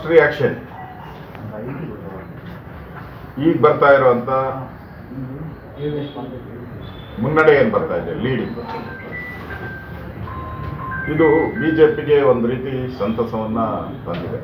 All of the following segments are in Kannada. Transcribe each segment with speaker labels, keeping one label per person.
Speaker 1: ರಿಯಾಕ್ಷನ್ ಈಗ ಬರ್ತಾ ಇರುವಂತ ಮುನ್ನಡೆ ಏನ್ ಬರ್ತಾ ಇದೆ ಲೀಡಿಂಗ್ ಇದು ಬಿಜೆಪಿಗೆ ಒಂದು ರೀತಿ ಸಂತಸವನ್ನ ತಂದಿದೆ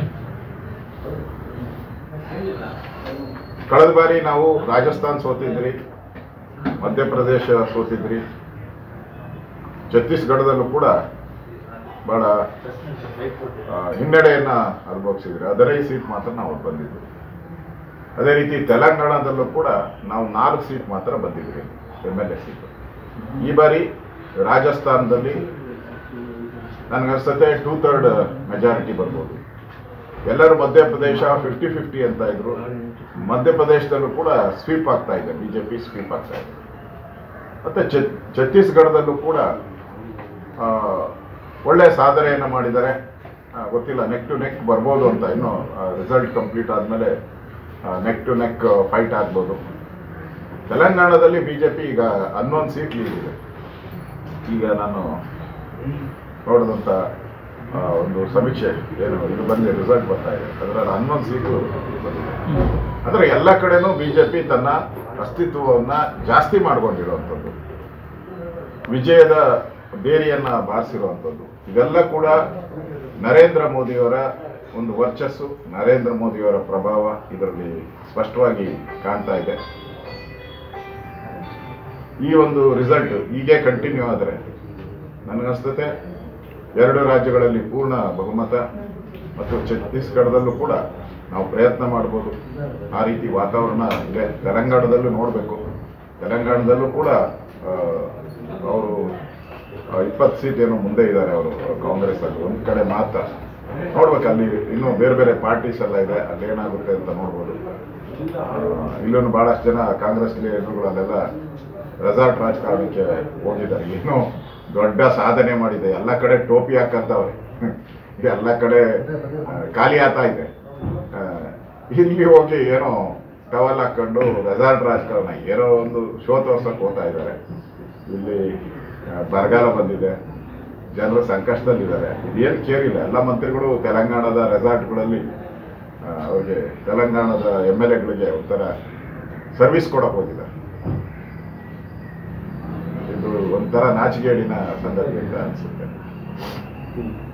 Speaker 1: ಕಳೆದ ಬಾರಿ ನಾವು ರಾಜಸ್ಥಾನ್ ಸೋತಿದ್ರಿ ಮಧ್ಯಪ್ರದೇಶ ಸೋತಿದ್ರಿ ಛತ್ತೀಸ್ಗಢದಲ್ಲೂ ಕೂಡ ಬಹಳ ಆ, ಹಿನ್ನಡೆಯನ್ನ ಅನುಭವಿಸಿದ್ರಿ ಅದರೇ ಸೀಟ್ ಮಾತ್ರ ನಾವು ಬಂದಿದ್ವಿ ಅದೇ ರೀತಿ ತೆಲಂಗಾಣದಲ್ಲೂ ಕೂಡ ನಾವು ನಾಲ್ಕು ಸೀಟ್ ಮಾತ್ರ ಬಂದಿದ್ವಿ ಎಮ್ ಎಲ್ ಎ ಸೀಟ್ ಈ ಬಾರಿ ರಾಜಸ್ಥಾನದಲ್ಲಿ ನನಗನ್ಸುತ್ತೆ ಟೂ ಥರ್ಡ್ ಮೆಜಾರಿಟಿ ಬರ್ಬೋದು ಎಲ್ಲರೂ ಮಧ್ಯಪ್ರದೇಶ ಫಿಫ್ಟಿ ಫಿಫ್ಟಿ ಅಂತ ಇದ್ರು ಮಧ್ಯಪ್ರದೇಶದಲ್ಲೂ ಕೂಡ ಸ್ವೀಪ್ ಆಗ್ತಾ ಇದೆ ಬಿಜೆಪಿ ಸ್ವೀಪ್ ಆಗ್ತಾ ಇದೆ ಮತ್ತೆ ಛತ್- ಛತ್ತೀಸ್ಗಢದಲ್ಲೂ ಕೂಡ ಆ, ಒಳ್ಳೆ ಸಾಧನೆಯನ್ನು ಮಾಡಿದ್ದಾರೆ ಆ, ಗೊತ್ತಿಲ್ಲ ನೆಕ್ ಟು ನೆಕ್ ಬರ್ಬೋದು ಅಂತ ಇನ್ನು ರಿಸಲ್ಟ್ ಕಂಪ್ಲೀಟ್ ಆದಮೇಲೆ ನೆಕ್ ಟು ನೆಕ್ ಫೈಟ್ ಆಗ್ಬೋದು ತೆಲಂಗಾಣದಲ್ಲಿ ಬಿಜೆಪಿ ಈಗ ಹನ್ನೊಂದು ಸೀಟ್ ಲೀಡ್ ಇದೆ ಈಗ ನಾನು ನೋಡಿದಂಥ ಆ, ಒಂದು ಸಮೀಕ್ಷೆ ಏನು ಇದು ಬಂದಿದೆ ರಿಸಲ್ಟ್ ಬರ್ತಾ ಇದೆ ಅದರಲ್ಲಿ ಹನ್ನೊಂದು ಸೀಟು ಬಂದಿದೆ ಅಂದರೆ ಎಲ್ಲ ಕಡೆನೂ ಬಿಜೆಪಿ ತನ್ನ ಅಸ್ತಿತ್ವವನ್ನ ಜಾಸ್ತಿ ಮಾಡ್ಕೊಂಡಿರುವಂಥದ್ದು ವಿಜಯದ ಬೇರಿಯನ್ನ ಬಾರಿಸಿರುವಂಥದ್ದು ಇದೆಲ್ಲ ಕೂಡ ನರೇಂದ್ರ ಮೋದಿಯವರ ಒಂದು ವರ್ಚಸ್ಸು ನರೇಂದ್ರ ಮೋದಿಯವರ ಪ್ರಭಾವ ಇದರಲ್ಲಿ ಸ್ಪಷ್ಟವಾಗಿ ಕಾಣ್ತಾ ಇದೆ ಈ ಒಂದು ರಿಸಲ್ಟ್ ಹೀಗೆ ಕಂಟಿನ್ಯೂ ಆದರೆ ನನಗನ್ಸ್ತತೆ ಎರಡು ರಾಜ್ಯಗಳಲ್ಲಿ ಪೂರ್ಣ ಬಹುಮತ ಮತ್ತು ಛತ್ತೀಸ್ಗಢದಲ್ಲೂ ಕೂಡ ನಾವು ಪ್ರಯತ್ನ ಮಾಡ್ಬೋದು ಆ ರೀತಿ ವಾತಾವರಣ ಇದೆ ತೆಲಂಗಾಣದಲ್ಲೂ ನೋಡಬೇಕು ತೆಲಂಗಾಣದಲ್ಲೂ ಕೂಡ ಅವರು ಇಪ್ಪತ್ತು ಸೀಟ್ ಏನೋ ಮುಂದೆ ಇದ್ದಾರೆ ಅವರು ಕಾಂಗ್ರೆಸ್ ಅಲ್ಲಿ ಒಂದು ಕಡೆ ಮಾತ್ರ ನೋಡ್ಬೇಕು ಅಲ್ಲಿ ಇನ್ನೂ ಬೇರೆ ಬೇರೆ ಪಾರ್ಟೀಸ್ ಎಲ್ಲ ಇದೆ ಅಲ್ಲಿ ಏನಾಗುತ್ತೆ ಅಂತ ನೋಡ್ಬೋದು ಆ, ಇಲ್ಲೂ ಬಹಳಷ್ಟು ಜನ ಕಾಂಗ್ರೆಸ್ ಲೀಡರ್ಗಳು ಅಲ್ಲೆಲ್ಲ ರೆಸಾರ್ಟ್ ರಾಜಕಾರಣಕ್ಕೆ ಹೋಗಿದ್ದಾರೆ ಏನೋ ದೊಡ್ಡ ಸಾಧನೆ ಮಾಡಿದೆ ಎಲ್ಲ ಕಡೆ ಟೋಪಿ ಹಾಕಂತವ್ರೆ ಎಲ್ಲ ಕಡೆ ಆ, ಖಾಲಿ ಆಗ್ತಾ ಇದೆ ಆ, ಇಲ್ಲಿ ಹೋಗಿ ಏನೋ ಟವಲ್ ಹಾಕೊಂಡು ರೆಸಾರ್ಟ್ ರಾಜಕಾರಣ ಏನೋ ಒಂದು ಶೋ ತೋರ್ಸಕ್ ಹೋಗ್ತಾ ಇದ್ದಾರೆ ಇಲ್ಲಿ ಆ, ಬರಗಾಲ ಬಂದಿದೆ ಜನರು ಸಂಕಷ್ಟದಲ್ಲಿದ್ದಾರೆ ಇದೇನು ಕೇರ್ ಇಲ್ಲ ಎಲ್ಲ ಮಂತ್ರಿಗಳು ತೆಲಂಗಾಣದ ರೆಸಾರ್ಟ್ಗಳಲ್ಲಿ ಆ, ಅವ್ರಿಗೆ ತೆಲಂಗಾಣದ ಎಮ್ ಎಲ್ ಎಗಳಿಗೆ ಒಂಥರ ಸರ್ವಿಸ್ ಕೊಡಕ್ ಹೋಗಿದ್ದಾರೆ ಇದು ಒಂಥರ ನಾಚಿಕೆಗೇಡಿನ ಸಂಗತಿ ಅಂತ ಅನ್ಸುತ್ತೆ